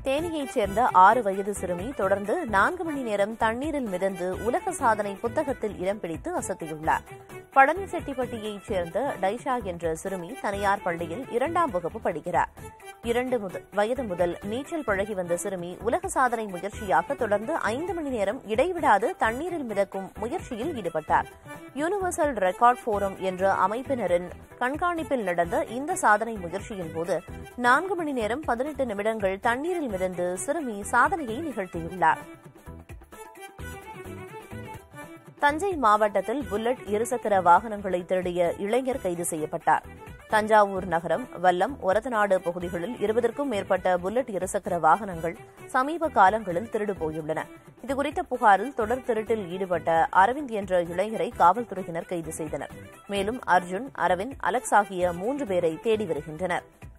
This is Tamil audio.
தேனியைச் சேர்ந்த ஆறு வயது சிறுமி தொடர்ந்து நான்கு மணி நேரம் தண்ணீரில் மிதந்து உலக சாதனை புத்தகத்தில் இடம் பிடித்து அசத்தியுள்ளார் பழனிசெட்டிப்பட்டியைச் சேர்ந்த டைஷா என்ற சிறுமி தனியார் பள்ளியில் இரண்டாம் வகுப்பு படிக்கிறார் இரண்டு முத- வயது முதல் நீச்சல் பழகி வந்த சிறுமி உலக சாதனை முயற்சியாக தொடர்ந்து ஐந்து மணி நேரம் இடைவிடாது தண்ணீரில் மிதக்கும் முயற்சியில் ஈடுபட்டார் யூனிவர்சல் ரெக்கார்ட் ஃபோரம் என்ற அமைப்பினரின் கண்காணிப்பில் நடந்த இந்த சாதனை முயற்சியின் போது நான்கு மணி நேரம் பதினெட்டு நிமிடங்கள் தண்ணீரில் மிதந்து சிறுமி சாதனையை நிகழ்த்தியுள்ளார் தஞ்சை மாவட்டத்தில் புல்லட் இருசக்கர வாகனங்களை திருடிய இளைஞர் கைது செய்யப்பட்டார் தஞ்சாவூர் நகரம் வல்லம் ஒரத்தநாடு பகுதிகளில் இருபதற்கும் மேற்பட்ட புல்லட் இருசக்கர வாகனங்கள் சமீப காலங்களில் திருடு போயுள்ளன இதுகுறித்த புகாரில் தொடர் திருட்டில் ஈடுபட்ட அரவிந்த் என்ற இளைஞரை காவல்துறையினர் கைது செய்தனர் மேலும் அர்ஜுன் அரவிந்த் அலெக்ஸ் ஆகிய மூன்று பேரை தேடி வருகின்றனர்